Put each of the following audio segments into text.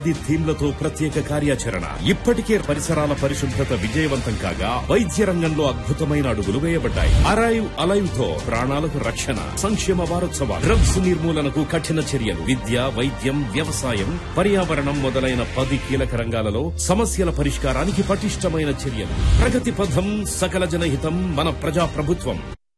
ఇది థీమ్లతో ప్రత్యేక కార్యాచరణ ఇప్పటికే పరిసరాల పరిశుభ్రత విజయవంతం కాగా వైద్య రంగంలో అద్భుతమైన అడుగులు వేయబడ్డాయి అరైవ్ అలైవ్ తో ప్రాణాలకు రక్షణ సంక్షేమ వారోత్సవ డ్రగ్స్ నిర్మూలనకు కఠిన చర్యలు విద్య వైద్యం వ్యవసాయం పర్యావరణం మొదలైన పది కీలక రంగాలలో సమస్యల పరిష్కారానికి పటిష్టమైన చర్యలు ప్రగతి పథం సకల జనహితం మన ప్రజా ప్రభుత్వం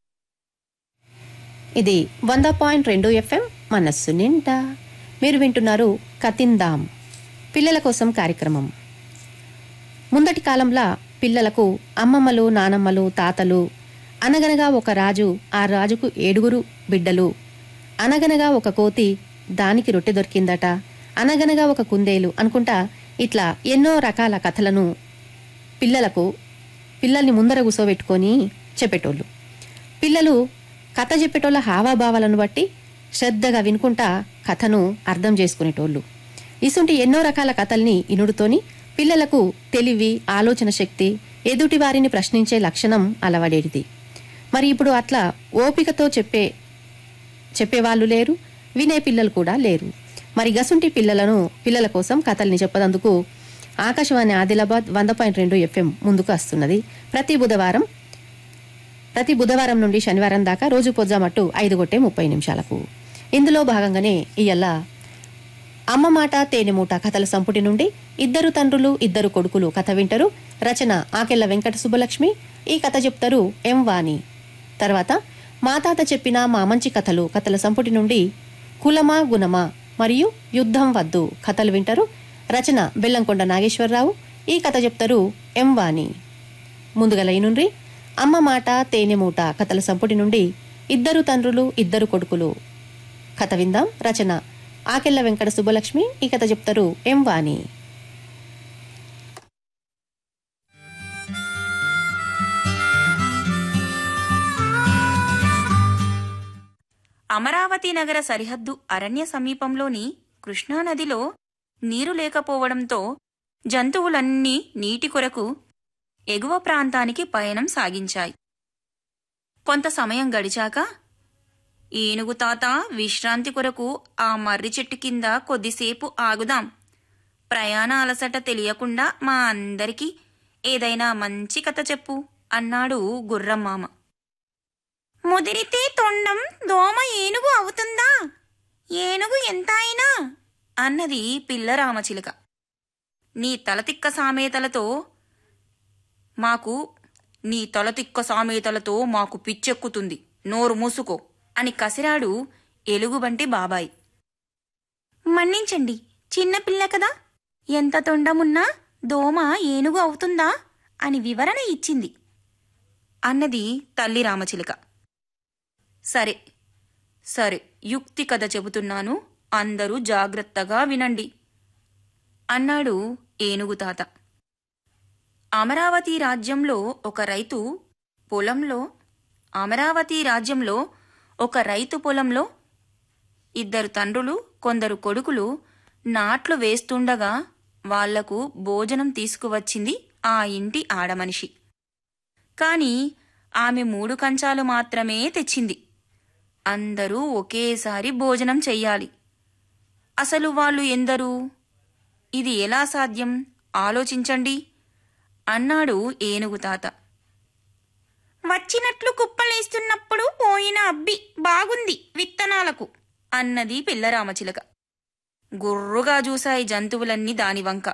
ఇది వంద పాయింట్ రెండు ఎఫ్ఎం మనస్సు నిండా మీరు వింటున్నారు కతిందాం పిల్లల కోసం కార్యక్రమం ముందటి కాలంలో పిల్లలకు అమ్మమ్మలు నానమ్మలు తాతలు అనగనగా ఒక రాజు ఆ రాజుకు ఏడుగురు బిడ్డలు అనగనగా ఒక కోతి దానికి రొట్టె దొరికిందట అనగనగా ఒక కుందేలు అనుకుంటా ఇట్లా ఎన్నో రకాల కథలను పిల్లలకు పిల్లల్ని ముందర కూసోబెట్టుకొని చెప్పేటోళ్ళు పిల్లలు కథ చెప్పేటోళ్ళ హావాభావాలను బట్టి శ్రద్ధగా వినుకుంటా కథను అర్థం చేసుకునేటోళ్ళు ఇసుంటి ఎన్నో రకాల కథల్ని ఇనుడుతోని పిల్లలకు తెలివి ఆలోచన శక్తి ఎదుటి వారిని ప్రశ్నించే లక్షణం అలవడేది మరి ఇప్పుడు అట్లా ఓపికతో చెప్పే చెప్పేవాళ్ళు లేరు వినే పిల్లలు కూడా లేరు మరి గసుంటి పిల్లలను పిల్లల కోసం కథల్ని చెప్పదందుకు ఆకాశవాణి ఆదిలాబాద్ వంద పాయింట్ రెండు ఎఫ్ఎం ముందుకు వస్తున్నది ప్రతి బుధవారం ప్రతి బుధవారం నుండి శనివారం దాకా రోజు పొద్దుమట్టు ఐదు గొట్టే ముప్పై నిమిషాలకు ఇందులో భాగంగానే ఇయ్యల్ల అమ్మ మాట తేనె మూట కథల సంపుటి నుండి ఇద్దరు తండ్రులు ఇద్దరు కొడుకులు కథ వింటారు రచన ఆకెళ్ల వెంకట సుబ్బలక్ష్మి ఈ కథ చెప్తారు ఎం వాణి తర్వాత మా తాత చెప్పిన మా మంచి కథలు కథల సంపుటి నుండి కులమా గుణమా మరియు యుద్ధం వద్దు కథలు వింటారు రచన బెల్లంకొండ నాగేశ్వరరావు ఈ కథ చెప్తారు ఎం వాణి ముందుగల నుండి అమ్మ మాట తేనె మూట కథల సంపుటి నుండి ఇద్దరు తండ్రులు ఇద్దరు కొడుకులు కథ విందాం రచన ఆకెళ్ల వెంకట సుబ్బలక్ష్మి ఈ కథ చెప్తారు ఎం వాణి అమరావతి నగర సరిహద్దు అరణ్య సమీపంలోని కృష్ణానదిలో నీరు లేకపోవడంతో జంతువులన్నీ నీటి కొరకు ఎగువ ప్రాంతానికి పయనం సాగించాయి కొంత సమయం గడిచాక ఏనుగు తాత విశ్రాంతి కొరకు ఆ మర్రి చెట్టు కింద కొద్దిసేపు ఆగుదాం ప్రయాణ అలసట తెలియకుండా మా అందరికీ ఏదైనా మంచి కథ చెప్పు అన్నాడు గుర్రం మామ ముదిరితే తొండం దోమ ఏనుగు అవుతుందా ఏనుగు ఎంత అయినా అన్నది పిల్ల రామచిలుక నీ తలతిక్క సామెతలతో మాకు నీ తలతిక్క సామెతలతో మాకు పిచ్చెక్కుతుంది నోరు మూసుకో అని కసిరాడు ఎలుగుబంటి బాబాయ్ మన్నించండి చిన్నపిల్ల కదా ఎంత తొండమున్నా దోమ ఏనుగు అవుతుందా అని వివరణ ఇచ్చింది అన్నది తల్లి రామచిలుక సరే సరే యుక్తి కథ చెబుతున్నాను అందరూ జాగ్రత్తగా వినండి అన్నాడు ఏనుగు తాత అమరావతి రాజ్యంలో ఒక రైతు పొలంలో అమరావతి రాజ్యంలో ఒక రైతు పొలంలో ఇద్దరు తండ్రులు కొందరు కొడుకులు నాట్లు వేస్తుండగా వాళ్లకు భోజనం తీసుకువచ్చింది ఆ ఇంటి ఆడమనిషి కాని ఆమె మూడు కంచాలు మాత్రమే తెచ్చింది అందరూ ఒకేసారి భోజనం చెయ్యాలి అసలు వాళ్ళు ఎందరు ఇది ఎలా సాధ్యం ఆలోచించండి అన్నాడు ఏనుగు తాత వచ్చినట్లు కుప్పలేస్తున్నప్పుడు పోయిన అబ్బి బాగుంది విత్తనాలకు అన్నది పిల్లరామచిలక గుర్రుగా చూశాయి జంతువులన్నీ దాని వంక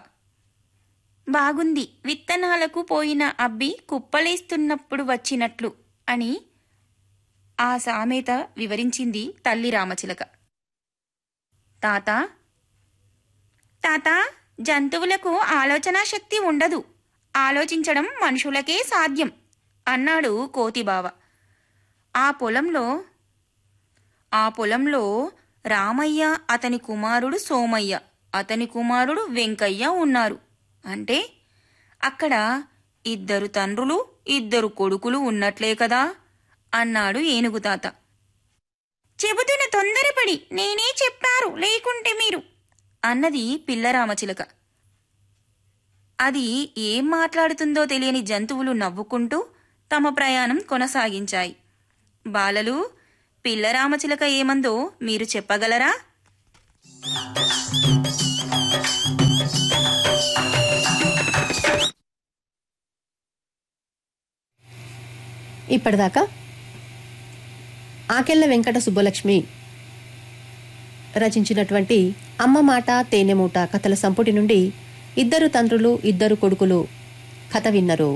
బాగుంది విత్తనాలకు పోయిన అబ్బి కుప్పలేస్తున్నప్పుడు వచ్చినట్లు అని ఆ సామెత వివరించింది తల్లి రామచిలక తాత తాత జంతువులకు ఆలోచనా శక్తి ఉండదు ఆలోచించడం మనుషులకే సాధ్యం అన్నాడు కోతిబావ ఆ పొలంలో ఆ పొలంలో రామయ్య అతని కుమారుడు సోమయ్య అతని కుమారుడు వెంకయ్య ఉన్నారు అంటే అక్కడ ఇద్దరు తండ్రులు ఇద్దరు కొడుకులు ఉన్నట్లే కదా అన్నాడు ఏనుగు తాత చెబుతున్న తొందరపడి నేనే చెప్పారు లేకుంటే మీరు అన్నది పిల్లరామచిలక అది ఏం మాట్లాడుతుందో తెలియని జంతువులు నవ్వుకుంటూ తమ ప్రయాణం కొనసాగించాయి బాలలు పిల్లరామచిలక ఏమందో మీరు చెప్పగలరా ఇప్పటిదాకా ఆకెళ్ల వెంకట సుబ్బలక్ష్మి రచించినటువంటి అమ్మ మాట తేనె మూట కథల సంపుటి నుండి ఇద్దరు తండ్రులు ఇద్దరు కొడుకులు కథ విన్నరు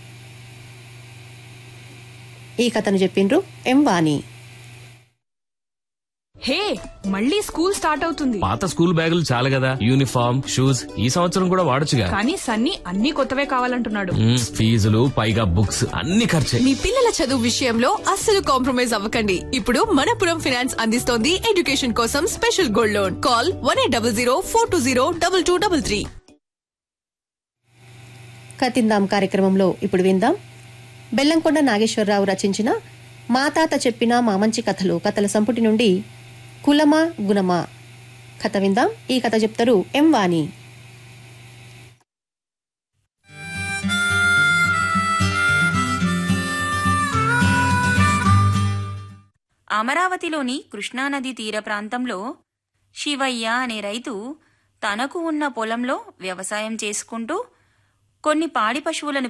ఈ కథను చెప్పిండ్రు ఎం వాణి హే మళ్ళీ స్కూల్ స్టార్ట్ అవుతుంది పాత స్కూల్ బ్యాగులు చాలు కదా యూనిఫామ్ షూస్ ఈ సంవత్సరం కూడా వాడొచ్చుగా కానీ సన్నీ అన్ని కొత్తవే కావాలంటున్నాడు మ్మ్, ఫీజులు పైగా బుక్స్ అన్ని ఖర్చే మీ పిల్లల చదువు విషయంలో అస్సలు కాంప్రమైజ్ అవ్వకండి ఇప్పుడు మనపురం ఫినాన్స్ అందిస్తోంది ఎడ్యుకేషన్ కోసం special gold loan call one eight double zero four two zero double two double three కతిందాం కార్యక్రమంలో ఇప్పుడు విందాం బెల్లంకొండ నాగేశ్వరరావు రచించిన మా తాత చెప్పిన మా మంచి కథలు కథల సంపుటి నుండి కులమా గుణమా కథ విందాం ఈ కథ చెప్తారు ఎం వాణి అమరావతిలోని కృష్ణానది తీర ప్రాంతంలో శివయ్య అనే రైతు తనకు ఉన్న పొలంలో వ్యవసాయం చేసుకుంటూ కొన్ని పాడి పశువులను